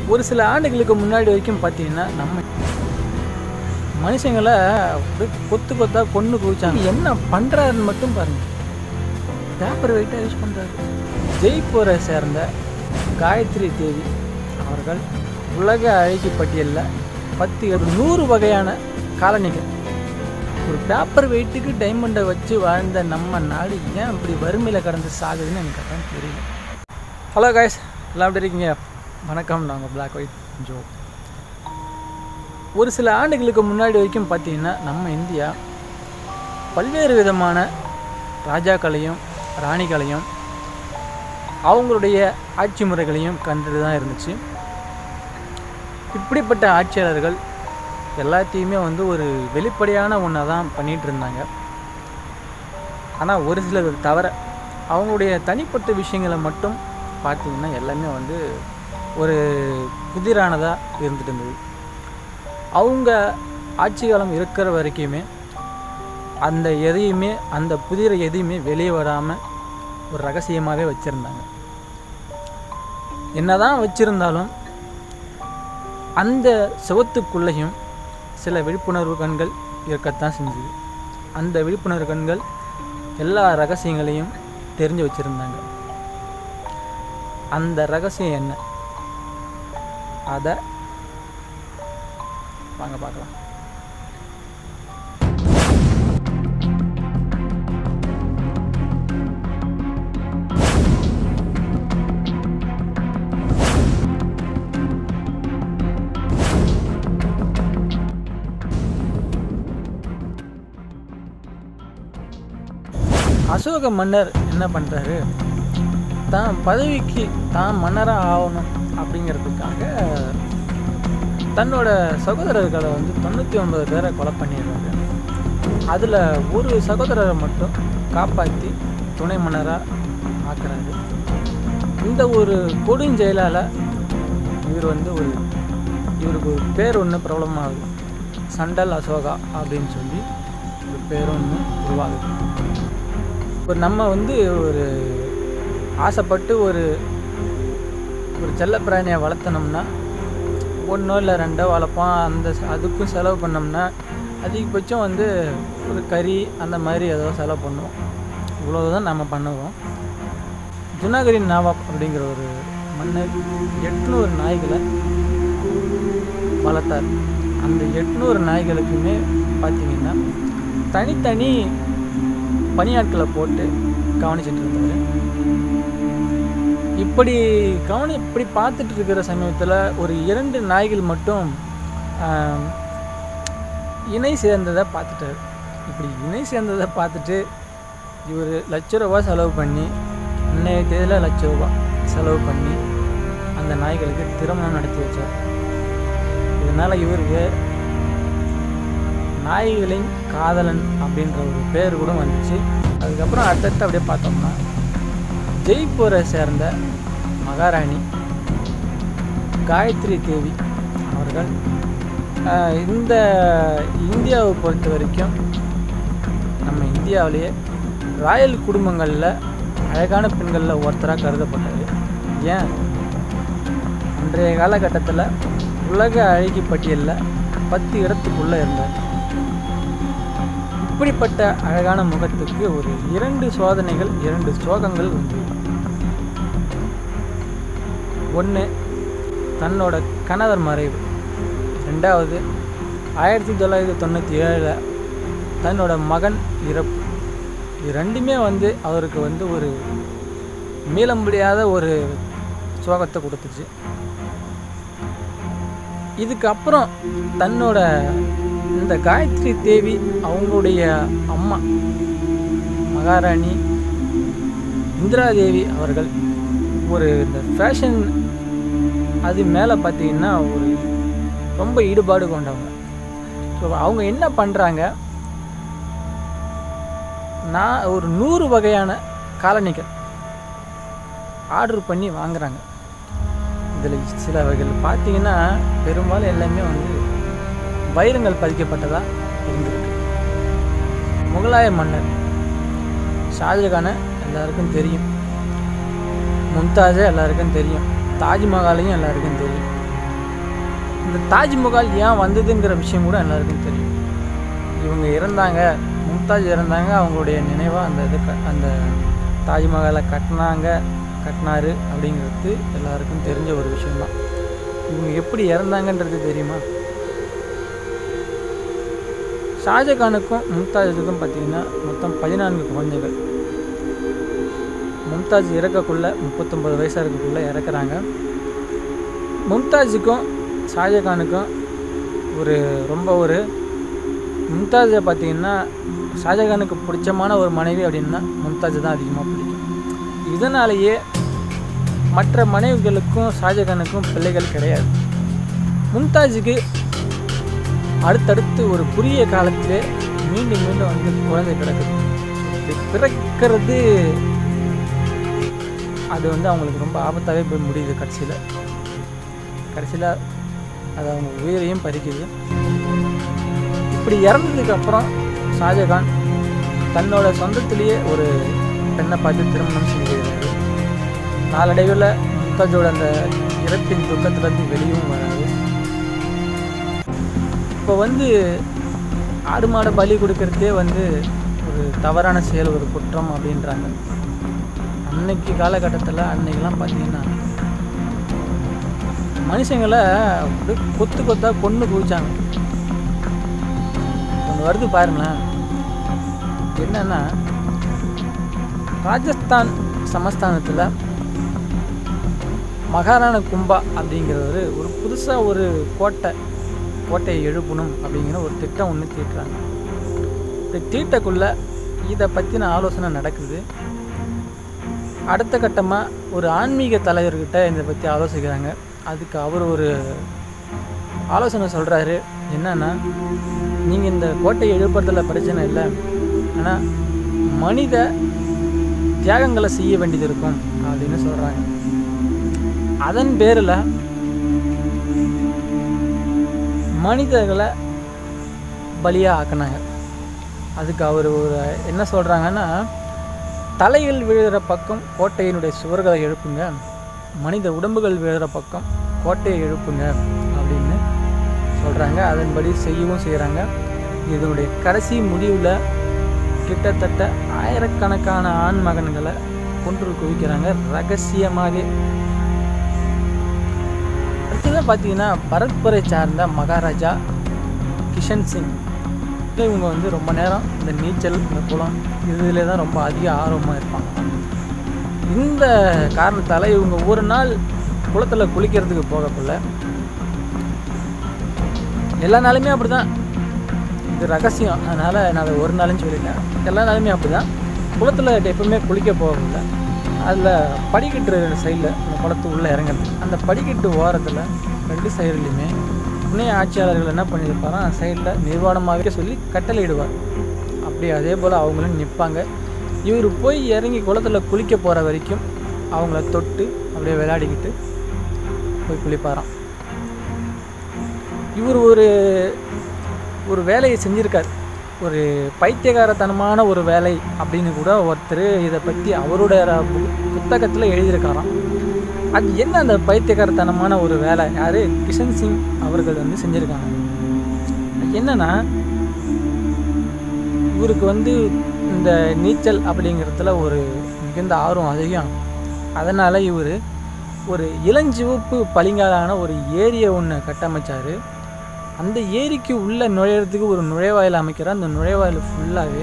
ஒரு சில ஆண்டுகளுக்கு முன்னாடி வரைக்கும் பார்த்தீங்கன்னா நம்ம மனுஷங்களை அப்படியே கொத்து கொத்தா கொன்று குவிச்சாங்க என்ன பண்ணுறாருன்னு மட்டும் பாருங்க பேப்பர் வெயிட்டாக யூஸ் பண்ணுறாரு ஜெய்ப்பூரை சேர்ந்த காயத்ரி தேவி அவர்கள் உலக அழகி பட்டியலில் பத்து ஒரு நூறு வகையான காலணிகள் ஒரு பேப்பர் வெயிட்டுக்கு டைமண்டை வச்சு வாழ்ந்த நம்ம நாடு ஏன் இப்படி வறுமையில் கடந்து சாகுதுன்னு எனக்கு அதான் தெரியல ஹலோ காய்ஸ் எல்லாம் எப்படி இருக்கீங்க வணக்கம் நாங்கள் பிளாக் ஒயிட் ஜோ ஒரு சில ஆண்டுகளுக்கு முன்னாடி வரைக்கும் பார்த்தீங்கன்னா நம்ம இந்தியா பல்வேறு விதமான ராஜாக்களையும் ராணிகளையும் அவங்களுடைய ஆட்சி முறைகளையும் கண்டுட்டு தான் இருந்துச்சு இப்படிப்பட்ட ஆட்சியாளர்கள் எல்லாத்தையுமே வந்து ஒரு வெளிப்படையான ஒன்றை தான் பண்ணிகிட்டு இருந்தாங்க ஆனால் ஒரு சிலர் தவிர அவங்களுடைய தனிப்பட்ட விஷயங்களை மட்டும் பார்த்தீங்கன்னா எல்லாமே வந்து ஒரு புதிரானதாக இருந்துட்டு இருந்தது அவங்க ஆட்சி காலம் இருக்கிற வரைக்குமே அந்த எதையுமே அந்த புதிர எதையுமே வெளியே வராமல் ஒரு ரகசியமாகவே வச்சுருந்தாங்க என்னதான் வச்சுருந்தாலும் அந்த சுவத்துக்குள்ளேயும் சில விழிப்புணர்வு கண்கள் இருக்கத்தான் செஞ்சுது அந்த விழிப்புணர்வு கண்கள் எல்லா ரகசியங்களையும் தெரிஞ்சு வச்சுருந்தாங்க அந்த ரகசியம் என்ன அதை வாங்க பார்க்கலாம் அசோக மன்னர் என்ன பண்ணுறாரு தான் பதவிக்கு தான் மன்னராக ஆகணும் அப்படிங்கிறதுக்காக தன்னோட சகோதரர்களை வந்து தொண்ணூற்றி ஒன்பது பேரை கொலை பண்ணிடுறாரு அதில் ஒரு சகோதரரை மட்டும் காப்பாற்றி துணை மன்னராக ஆக்குறாரு இந்த ஒரு கொடுஞ்செயலால் இவர் வந்து ஒரு இவருக்கு ஒரு பேர் ஒன்று பிரபலமாகுது சண்டல் அசோகா அப்படின்னு சொல்லி ஒரு பேர் ஒன்று உருவாகுது இப்போ நம்ம வந்து ஒரு ஆசைப்பட்டு ஒரு ஒரு செல்லப்பிராணியை வளர்த்தனோம்னா ஒன்றோ இல்லை ரெண்டோ வளர்ப்போம் அந்த அதுக்கும் செலவு பண்ணோம்னா அதிகபட்சம் வந்து ஒரு கறி அந்த மாதிரி ஏதோ செலவு பண்ணுவோம் இவ்வளோதான் நம்ம பண்ணுவோம் ஜுனாகரி நவாப் அப்படிங்கிற ஒரு மன்னர் எட்நூறு நாய்களை வளர்த்தார் அந்த எட்நூறு நாய்களுக்குமே பார்த்தீங்கன்னா தனித்தனி பணியாட்களை போட்டு கவனிச்சிட்டு இருந்தார் இப்படி கவனி இப்படி பார்த்துட்டு இருக்கிற சமயத்தில் ஒரு இரண்டு நாய்கள் மட்டும் இணை சேர்ந்ததை பார்த்துட்டார் இப்படி இணை சேர்ந்ததை பார்த்துட்டு இவர் லட்ச ரூபா செலவு பண்ணி இன்னைய தேதியில் லட்ச ரூபா செலவு பண்ணி அந்த நாய்களுக்கு திருமணம் நடத்தி வச்சார் இதனால் இவருக்கு நாய்களின் காதலன் அப்படின்ற ஒரு பேர் கூட வந்துச்சு அதுக்கப்புறம் அடுத்தடுத்து அப்படியே பார்த்தோம்னா ஜெய்ப்பூரை சேர்ந்த மகாராணி காயத்ரி தேவி அவர்கள் இந்த இந்தியாவை பொறுத்த வரைக்கும் நம்ம இந்தியாவிலேயே ராயல் குடும்பங்களில் அழகான பெண்களில் ஒருத்தராக கருதப்பட்டார் ஏன் அன்றைய காலகட்டத்தில் உலக அழகி பட்டியலில் பத்து இடத்துக்குள்ளே இருந்தார் இப்படிப்பட்ட அழகான முகத்துக்கு ஒரு இரண்டு சோதனைகள் இரண்டு சோகங்கள் உண்டு ஒன்று தன்னோட கணவர் மறைவு ரெண்டாவது ஆயிரத்தி தொள்ளாயிரத்தி தொண்ணூற்றி ஏழில் தன்னோட மகன் இறப்பு இது ரெண்டுமே வந்து அவருக்கு வந்து ஒரு மீள முடியாத ஒரு சோகத்தை கொடுத்துச்சு இதுக்கப்புறம் தன்னோட இந்த காயத்ரி தேவி அவங்களுடைய அம்மா மகாராணி இந்திரா தேவி அவர்கள் ஒரு இந்த ஃபேஷன் அது மேலே பார்த்தீங்கன்னா ஒரு ரொம்ப ஈடுபாடு கொண்டவங்க ஸோ அவங்க என்ன பண்ணுறாங்க நான் ஒரு நூறு வகையான காலணிகள் ஆர்டர் பண்ணி வாங்குறாங்க இதில் சில வகைகள் பார்த்தீங்கன்னா பெரும்பாலும் எல்லாமே வந்து வைரங்கள் பதிக்கப்பட்டதாக இருந்திருக்கு முகலாய மன்னர் ஷாஜகானை எல்லாருக்கும் தெரியும் மும்தாஜை எல்லாருக்கும் தெரியும் தாஜ்மஹாலையும் எல்லாருக்கும் தெரியும் இந்த தாஜ்மஹால் ஏன் வந்ததுங்கிற விஷயம் கூட எல்லாருக்கும் தெரியும் இவங்க இறந்தாங்க மும்தாஜ் இறந்தாங்க அவங்களுடைய நினைவாக அந்த இது க- அந்த தாஜ்மஹாலை கட்டினாங்க கட்டினாரு அப்படிங்கிறது எல்லாருக்கும் தெரிஞ்ச ஒரு விஷயம்தான் இவங்க எப்படி இறந்தாங்கன்றது தெரியுமா ஷாஜகானுக்கும் மும்தாஜுக்கும் பார்த்தீங்கன்னா மொத்தம் பதினான்கு குழந்தைகள் மும்தாஜ் இறக்கக்குள்ள முப்பத்தொம்பது வயசாக இருக்கக்குள்ள இறக்குறாங்க மும்தாஜுக்கும் ஷாஜகானுக்கும் ஒரு ரொம்ப ஒரு மும்தாஜை பார்த்தீங்கன்னா ஷாஜகானுக்கு பிடிச்சமான ஒரு மனைவி அப்படின்னா மும்தாஜ் தான் அதிகமாக பிடிக்கும் இதனாலேயே மற்ற மனைவிகளுக்கும் ஷாஜகானுக்கும் பிள்ளைகள் கிடையாது மும்தாஜுக்கு அடுத்தடுத்து ஒரு குறுகிய காலத்திலே மீண்டும் மீண்டும் வந்து குழந்தை பிறக்குது இப்படி பிறக்கிறது அது வந்து அவங்களுக்கு ரொம்ப ஆபத்தாகவே போய் முடியுது கடைசியில் கடைசியில் அது அவங்க உயிரையும் பறிக்குது இப்படி இறந்ததுக்கு அப்புறம் ஷாஜகான் தன்னோட சொந்தத்திலேயே ஒரு பெண்ணை பார்த்து திருமணம் செய்கிறாரு நாளடைவில் மும்தாஜோட அந்த இறப்பின் துக்கத்துலேருந்து வெளியும் வராது இப்போ வந்து ஆடு மாடை பலி கொடுக்கறதே வந்து ஒரு தவறான செயல் ஒரு குற்றம் அப்படின்றாங்க அன்னைக்கு காலகட்டத்தில் அன்னைக்கெல்லாம் பார்த்தீங்கன்னா மனுஷங்களை அப்படியே கொத்து கொத்தா கொன்று குவிச்சாங்க ஒன்று வருது பாருங்களேன் என்னன்னா ராஜஸ்தான் சமஸ்தானத்தில் மகாராணா கும்பா அப்படிங்கிறவர் ஒரு புதுசாக ஒரு கோட்டை கோட்டையை எழுப்பணும் அப்படிங்கிற ஒரு திட்டம் ஒன்று தீட்டுறாங்க இந்த தீட்டக்குள்ளே இதை பற்றின ஆலோசனை நடக்குது அடுத்த கட்டமாக ஒரு ஆன்மீக தலைவர்கிட்ட இதை பற்றி ஆலோசிக்கிறாங்க அதுக்கு அவர் ஒரு ஆலோசனை சொல்கிறாரு என்னன்னா நீங்கள் இந்த கோட்டையை எழுப்புறதுல பிரச்சனை இல்லை ஆனால் மனித தியாகங்களை செய்ய வேண்டியது இருக்கும் அப்படின்னு சொல்கிறாங்க அதன் பேரில் மனிதர்களை பலியாக ஆக்குனாங்க அதுக்கு அவர் ஒரு என்ன சொல்கிறாங்கன்னா தலைகள் விழுகிற பக்கம் கோட்டையினுடைய சுவர்களை எழுப்புங்க மனித உடம்புகள் விழுகிற பக்கம் கோட்டையை எழுப்புங்க அப்படின்னு சொல்கிறாங்க அதன்படி செய்யவும் செய்கிறாங்க இதனுடைய கடைசி முடிவில் கிட்டத்தட்ட ஆயிரக்கணக்கான ஆண் மகன்களை கொன்று குவிக்கிறாங்க ரகசியமாக அடுத்ததாக பார்த்தீங்கன்னா பரத்பரை சார்ந்த மகாராஜா கிஷன் சிங் இவங்க வந்து ரொம்ப நேரம் இந்த நீச்சல் இந்த குளம் இதில் தான் ரொம்ப அதிக ஆர்வமாக இருப்பாங்க இந்த காரணத்தால் இவங்க ஒரு நாள் குளத்தில் குளிக்கிறதுக்கு போகக்குள்ள எல்லா நாளுமே அப்படி தான் இது ரகசியம் அதனால் நான் அதை ஒரு நாளும் சொல்லிட்டேன் எல்லா நாளுமே அப்படி தான் குளத்தில் எப்பவுமே குளிக்க போகல அதில் படிக்கட்டு சைடில் அந்த குளத்து உள்ளே இறங்குறது அந்த படிக்கட்டு ஓரத்தில் ரெண்டு சைடுலையுமே புண்ணிய ஆட்சியாளர்கள் என்ன பண்ணியிருப்பாரோ அந்த சைடில் நிர்வாணமாகவே சொல்லி கட்டளையிடுவார் அப்படி அதே போல் அவங்களும் நிற்பாங்க இவர் போய் இறங்கி குளத்தில் குளிக்க போகிற வரைக்கும் அவங்கள தொட்டு அப்படியே விளையாடிக்கிட்டு போய் குளிப்பாராம் இவர் ஒரு ஒரு வேலையை செஞ்சுருக்கார் ஒரு பைத்தியகாரத்தனமான ஒரு வேலை அப்படின்னு கூட ஒருத்தர் இதை பற்றி அவரோட புத்தகத்தில் எழுதியிருக்காராம் அது என்ன அந்த பைத்தியகாரத்தனமான ஒரு வேலை யார் கிஷன் சிங் அவர்கள் வந்து செஞ்சுருக்காங்க என்னன்னா இவருக்கு வந்து இந்த நீச்சல் அப்படிங்கிறதுல ஒரு மிகுந்த ஆர்வம் அதிகம் அதனால் இவர் ஒரு இளஞ்சிவப்பு பளிங்காலான ஒரு ஏரியை ஒன்று கட்டமைச்சார் அந்த ஏரிக்கு உள்ளே நுழையிறதுக்கு ஒரு நுழைவாயில் அமைக்கிறார் அந்த நுழைவாயில் ஃபுல்லாகவே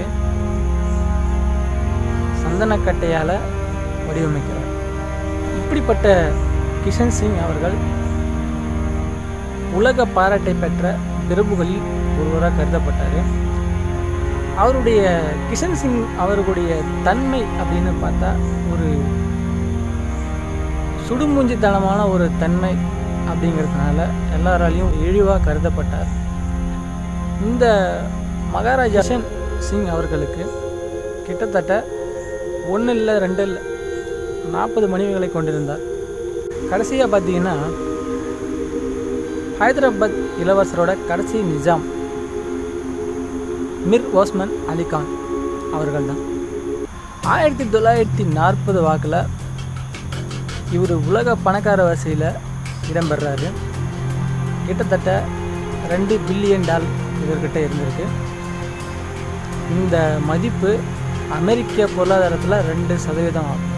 சந்தனக்கட்டையால் வடிவமைக்கிறார் இப்படிப்பட்ட கிஷன் சிங் அவர்கள் உலக பாராட்டை பெற்ற பிரபுகளில் ஒருவராக கருதப்பட்டார் அவருடைய கிஷன் சிங் அவர்களுடைய தன்மை அப்படின்னு பார்த்தா ஒரு சுடுமூஞ்சித்தனமான ஒரு தன்மை அப்படிங்கிறதுனால எல்லாராலையும் இழிவாக கருதப்பட்டார் இந்த மகாராஜா கிஷன் சிங் அவர்களுக்கு கிட்டத்தட்ட ஒன்று இல்லை ரெண்டு இல்லை நாற்பது மனைவிகளை கொண்டிருந்தார் கடைசியாக பார்த்தீங்கன்னா ஹைதராபாத் இளவரசரோட கடைசி நிஜாம் மிர் ஓஸ்மன் அலிகான் அவர்கள் தான் ஆயிரத்தி தொள்ளாயிரத்தி நாற்பது வாக்கில் இவர் உலக பணக்கார வரிசையில் இடம்பெறாரு கிட்டத்தட்ட ரெண்டு பில்லியன் டால் இவர்கிட்ட இருந்திருக்கு இந்த மதிப்பு அமெரிக்க பொருளாதாரத்தில் ரெண்டு சதவீதம் ஆகும்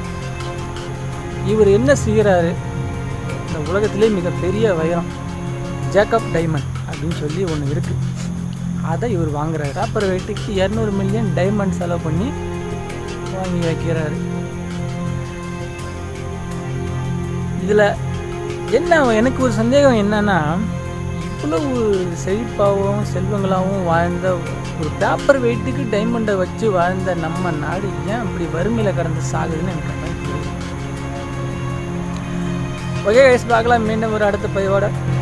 இவர் என்ன செய்கிறாரு இந்த உலகத்திலே மிகப்பெரிய வைரம் ஜேக்கப் டைமண்ட் அப்படின்னு சொல்லி ஒன்று இருக்குது அதை இவர் வாங்குறாரு ராப்பர் வெயிட்டுக்கு இரநூறு மில்லியன் டைமண்ட் செலவு பண்ணி வாங்கி வைக்கிறாரு இதில் என்ன எனக்கு ஒரு சந்தேகம் என்னன்னா இவ்வளவு செழிப்பாகவும் செல்வங்களாகவும் வாழ்ந்த ஒரு பேப்பர் வெயிட்டுக்கு டைமண்டை வச்சு வாழ்ந்த நம்ம நாடு ஏன் அப்படி வறுமையில் கடந்து சாகுதுன்னு எனக்கு அதான் புரியல ஓகே கைஸ் பார்க்கலாம் மீண்டும் ஒரு அடுத்த பதிவோட